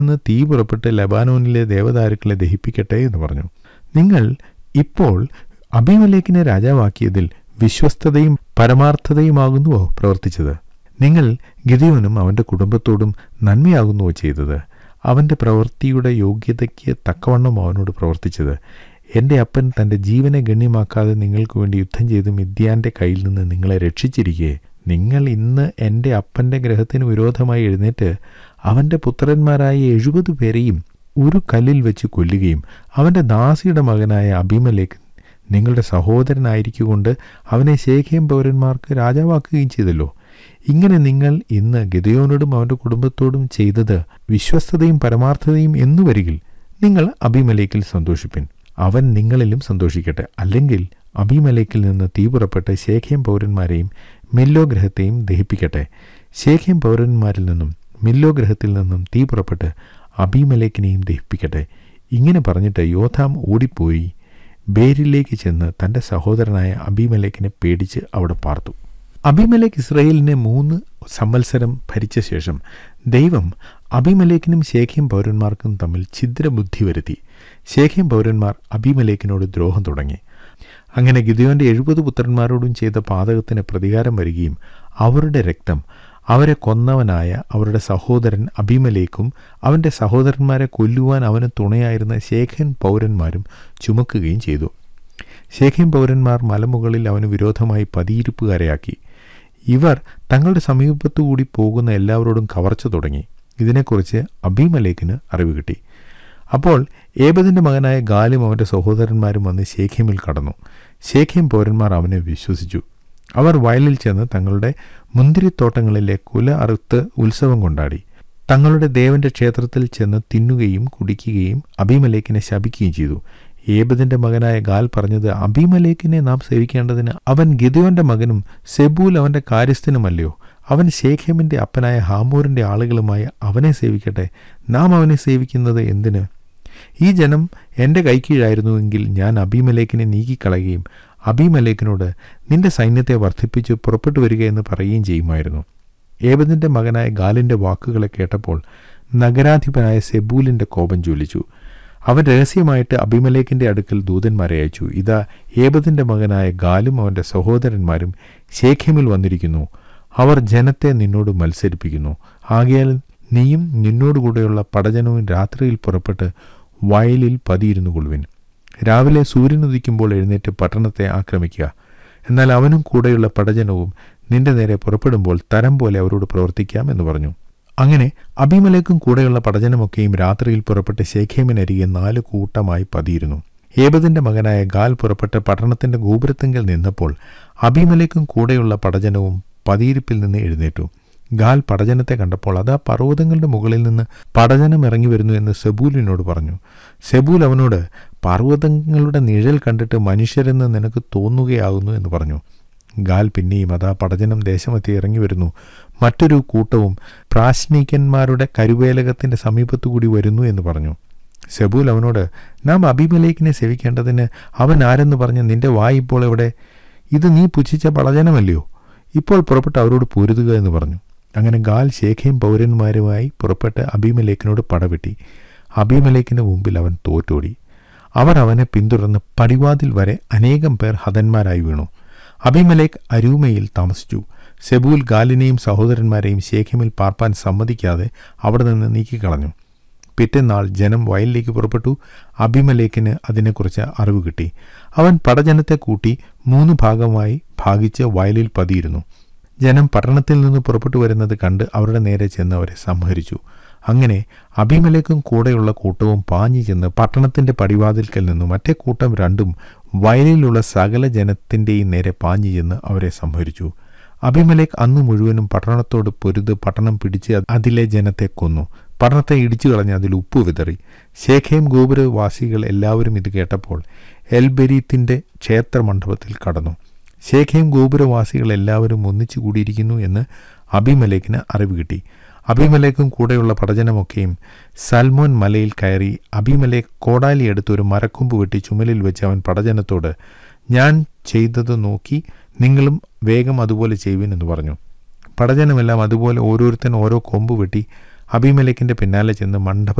നിന്ന് തീ പുറപ്പെട്ട് ലബാനോനിലെ ദേവദാരുക്കളെ ദഹിപ്പിക്കട്ടെ എന്ന് പറഞ്ഞു നിങ്ങൾ ഇപ്പോൾ അബിമലേക്കിനെ രാജാവാക്കിയതിൽ വിശ്വസ്തതയും പരമാർത്ഥതയുമാകുന്നുവോ പ്രവർത്തിച്ചത് നിങ്ങൾ ഗിദിയോനും അവൻ്റെ കുടുംബത്തോടും നന്മയാകുന്നുവോ ചെയ്തത് അവൻ്റെ പ്രവൃത്തിയുടെ യോഗ്യതയ്ക്ക് തക്കവണ്ണം അവനോട് പ്രവർത്തിച്ചത് എൻ്റെ അപ്പൻ തൻ്റെ ജീവനെ ഗണ്യമാക്കാതെ നിങ്ങൾക്ക് വേണ്ടി യുദ്ധം ചെയ്ത് മിദ്യാൻ്റെ കയ്യിൽ നിന്ന് നിങ്ങളെ രക്ഷിച്ചിരിക്കെ നിങ്ങൾ ഇന്ന് എൻ്റെ അപ്പൻ്റെ ഗ്രഹത്തിന് വിരോധമായി എഴുന്നേറ്റ് അവൻ്റെ പുത്രന്മാരായ എഴുപത് പേരെയും ഒരു കല്ലിൽ വെച്ച് കൊല്ലുകയും അവൻ്റെ ദാസിയുടെ മകനായ അഭിമലേക്ക് നിങ്ങളുടെ സഹോദരനായിരിക്കുകൊണ്ട് അവനെ ശേഖയം പൗരന്മാർക്ക് രാജാവാക്കുകയും ചെയ്തല്ലോ ഇങ്ങനെ നിങ്ങൾ ഇന്ന് ഗിതയോനോടും അവൻ്റെ കുടുംബത്തോടും ചെയ്തത് വിശ്വസ്തതയും പരമാർത്ഥതയും എന്നു വരികിൽ നിങ്ങൾ അഭിമലേക്കിൽ സന്തോഷിപ്പിൻ അവൻ നിങ്ങളിലും സന്തോഷിക്കട്ടെ അല്ലെങ്കിൽ അഭിമലേക്കിൽ നിന്ന് തീ പുറപ്പെട്ട് ശേഖയം പൗരന്മാരെയും മില്ലോ ഗ്രഹത്തെയും ദഹിപ്പിക്കട്ടെ ശേഖയം പൗരന്മാരിൽ നിന്നും മില്ലോ ഗ്രഹത്തിൽ നിന്നും തീ പുറപ്പെട്ട് അഭിമലേക്കിനെയും ദഹിപ്പിക്കട്ടെ ഇങ്ങനെ പറഞ്ഞിട്ട് യോധാം ഓടിപ്പോയി ബേരിലേക്ക് ചെന്ന് തൻ്റെ സഹോദരനായ അബിമലേക്കിനെ പേടിച്ച് അവിടെ പാർത്തു അബിമലേക്ക് ഇസ്രയേലിനെ മൂന്ന് സംവത്സരം ഭരിച്ച ശേഷം ദൈവം അബിമലേക്കിനും ശേഖ്യം പൗരന്മാർക്കും തമ്മിൽ ഛിദ്രബുദ്ധി വരുത്തി ശേഖ്യം പൗരന്മാർ അബിമലേക്കിനോട് ദ്രോഹം തുടങ്ങി അങ്ങനെ ഗിദിയോന്റെ എഴുപത് പുത്രന്മാരോടും ചെയ്ത പാതകത്തിന് പ്രതികാരം വരികയും അവരുടെ രക്തം അവരെ കൊന്നവനായ അവരുടെ സഹോദരൻ അഭിമലേക്കും അവൻ്റെ സഹോദരന്മാരെ കൊല്ലുവാൻ അവന് തുണയായിരുന്ന ശേഖൻ പൗരന്മാരും ചുമക്കുകയും ചെയ്തു ശേഖൻ പൗരന്മാർ മലമുകളിൽ അവന് വിരോധമായി പതിയിരിപ്പുകാരെയാക്കി ഇവർ തങ്ങളുടെ സമീപത്തുകൂടി പോകുന്ന എല്ലാവരോടും കവർച്ച തുടങ്ങി ഇതിനെക്കുറിച്ച് അബിമലേക്കിന് അറിവ് കിട്ടി അപ്പോൾ ഏബദിൻ്റെ മകനായ ഗാലും അവൻ്റെ സഹോദരന്മാരും വന്ന് ശേഖ്യമിൽ കടന്നു ശേഖ്യം പൗരന്മാർ അവനെ വിശ്വസിച്ചു അവർ വയലിൽ ചെന്ന് തങ്ങളുടെ മുന്തിരിത്തോട്ടങ്ങളിലെ കുല അറുത്ത് ഉത്സവം കൊണ്ടാടി തങ്ങളുടെ ദേവന്റെ ക്ഷേത്രത്തിൽ ചെന്ന് തിന്നുകയും കുടിക്കുകയും അബിമലേക്കിനെ ശപിക്കുകയും ചെയ്തു ഏബദിന്റെ മകനായ ഗാൽ പറഞ്ഞത് അബിമലേക്കിനെ നാം സേവിക്കേണ്ടതിന് അവൻ ഗിദയോന്റെ മകനും സെബൂൽ അവന്റെ കാര്യസ്ഥനുമല്ലയോ അവൻ ശേഖേമിന്റെ അപ്പനായ ഹാമൂറിന്റെ ആളുകളുമായി അവനെ സേവിക്കട്ടെ നാം അവനെ സേവിക്കുന്നത് എന്തിന് ഈ ജനം എൻ്റെ കൈക്കീഴായിരുന്നുവെങ്കിൽ ഞാൻ അബിമലേക്കിനെ നീക്കിക്കളയുകയും അബിമലേക്കിനോട് നിന്റെ സൈന്യത്തെ വർദ്ധിപ്പിച്ച് പുറപ്പെട്ടു വരിക എന്ന് പറയുകയും ചെയ്യുമായിരുന്നു ഏബദിൻ്റെ മകനായ ഗാലിൻ്റെ വാക്കുകളെ കേട്ടപ്പോൾ നഗരാധിപനായ സെബൂലിൻ്റെ കോപം ജ്വലിച്ചു അവൻ രഹസ്യമായിട്ട് അബിമലേക്കിൻ്റെ അടുക്കൽ ദൂതന്മാരെ അയച്ചു ഇതാ ഏബദിൻ്റെ മകനായ ഗാലും അവൻ്റെ സഹോദരന്മാരും ശേഖ്യമിൽ വന്നിരിക്കുന്നു അവർ ജനത്തെ നിന്നോട് മത്സരിപ്പിക്കുന്നു ആകയാൽ നീയും നിന്നോടുകൂടെയുള്ള പടജനവും രാത്രിയിൽ പുറപ്പെട്ട് വയലിൽ പതിയിരുന്നു കൊള്ളുവിൻ രാവിലെ സൂര്യൻ ഉദിക്കുമ്പോൾ എഴുന്നേറ്റ് പട്ടണത്തെ ആക്രമിക്കുക എന്നാൽ അവനും കൂടെയുള്ള പടജനവും നിന്റെ നേരെ പുറപ്പെടുമ്പോൾ തരം പോലെ അവരോട് പ്രവർത്തിക്കാം എന്ന് പറഞ്ഞു അങ്ങനെ അഭിമലേക്കും കൂടെയുള്ള പടജനമൊക്കെയും രാത്രിയിൽ പുറപ്പെട്ട് ശേഖേമിനരികെ നാല് കൂട്ടമായി പതിയിരുന്നു ഏബദിന്റെ മകനായ ഗാൽ പുറപ്പെട്ട് പട്ടണത്തിന്റെ ഗോപുരത്തെങ്കിൽ നിന്നപ്പോൾ അഭിമലേക്കും കൂടെയുള്ള പടജനവും പതിയിരിപ്പിൽ നിന്ന് എഴുന്നേറ്റു ഗാൽ പടജനത്തെ കണ്ടപ്പോൾ അത് ആ പർവ്വതങ്ങളുടെ മുകളിൽ നിന്ന് പടജനം ഇറങ്ങി വരുന്നു എന്ന് സെബൂലിനോട് പറഞ്ഞു സെബൂൽ അവനോട് പർവ്വതങ്ങളുടെ നിഴൽ കണ്ടിട്ട് മനുഷ്യരെന്ന് നിനക്ക് തോന്നുകയാകുന്നു എന്ന് പറഞ്ഞു ഗാൽ പിന്നെയും അതാ പടജനം ദേശമെത്തി ഇറങ്ങി വരുന്നു മറ്റൊരു കൂട്ടവും പ്രാശ്നികന്മാരുടെ കരുവേലകത്തിന്റെ സമീപത്തുകൂടി വരുന്നു എന്ന് പറഞ്ഞു സെബൂൽ അവനോട് നാം അഭിമലേക്കിനെ സേവിക്കേണ്ടതിന് അവൻ ആരെന്ന് പറഞ്ഞ് നിന്റെ വായി ഇപ്പോൾ എവിടെ ഇത് നീ പുച്ഛിച്ച പടജനമല്ലയോ ഇപ്പോൾ പുറപ്പെട്ട് അവരോട് പൊരുതുക എന്ന് പറഞ്ഞു അങ്ങനെ ഗാൽ ശേഖയും പൗരന്മാരുമായി പുറപ്പെട്ട് അബിമലേക്കിനോട് പടവെട്ടി അബിമലേക്കിന് മുമ്പിൽ അവൻ തോറ്റോടി അവർ അവനെ പിന്തുടർന്ന് പടിവാതിൽ വരെ അനേകം പേർ ഹതന്മാരായി വീണു അബിമലേക്ക് അരൂമയിൽ താമസിച്ചു സെബൂൽ ഗാലിനെയും സഹോദരന്മാരെയും ശേഖമിൽ പാർപ്പാൻ സമ്മതിക്കാതെ അവിടെ നിന്ന് നീക്കിക്കളഞ്ഞു പിറ്റേന്നാൾ ജനം വയലിലേക്ക് പുറപ്പെട്ടു അബിമലേക്കിന് അതിനെക്കുറിച്ച് അറിവ് കിട്ടി അവൻ പടജനത്തെ കൂട്ടി മൂന്ന് ഭാഗമായി ഭാഗിച്ച് വയലിൽ പതിയിരുന്നു ജനം പട്ടണത്തിൽ നിന്ന് പുറപ്പെട്ടു വരുന്നത് കണ്ട് അവരുടെ നേരെ ചെന്ന് അവരെ സംഹരിച്ചു അങ്ങനെ അഭിമലേക്കും കൂടെയുള്ള കൂട്ടവും പാഞ്ഞു ചെന്ന് പട്ടണത്തിന്റെ പടിവാതിൽക്കൽ നിന്നു മറ്റേ കൂട്ടം രണ്ടും വയലിലുള്ള സകല ജനത്തിൻ്റെയും നേരെ പാഞ്ഞു ചെന്ന് അവരെ സംഹരിച്ചു അഭിമലേഖ് അന്ന് മുഴുവനും പട്ടണത്തോട് പൊരുത് പട്ടണം പിടിച്ച് അതിലെ ജനത്തെ കൊന്നു പട്ടണത്തെ ഇടിച്ചു കളഞ്ഞ് അതിൽ ഉപ്പ് വിതറി ശേഖയും ഗോപുരവാസികൾ എല്ലാവരും ഇത് കേട്ടപ്പോൾ എൽബെരീത്തിന്റെ ക്ഷേത്രമണ്ഡപത്തിൽ കടന്നു ശേഖയും ഗോപുരവാസികൾ എല്ലാവരും ഒന്നിച്ചു കൂടിയിരിക്കുന്നു എന്ന് അഭിമലേഖിന് അറിവ് കിട്ടി അഭിമലേഖും കൂടെയുള്ള പടജനമൊക്കെയും സൽമോൻ മലയിൽ കയറി അഭിമലേഖ് കോടാലി എടുത്ത് ഒരു മരക്കൊമ്പ് വെട്ടി ചുമലിൽ വെച്ച് അവൻ പടജനത്തോട് ഞാൻ ചെയ്തത് നോക്കി നിങ്ങളും വേഗം അതുപോലെ ചെയ്യുവിൻ എന്ന് പറഞ്ഞു പടജനമെല്ലാം അതുപോലെ ഓരോരുത്തൻ ഓരോ കൊമ്പ് വെട്ടി അബിമലേക്കിന്റെ പിന്നാലെ ചെന്ന് മണ്ഡപ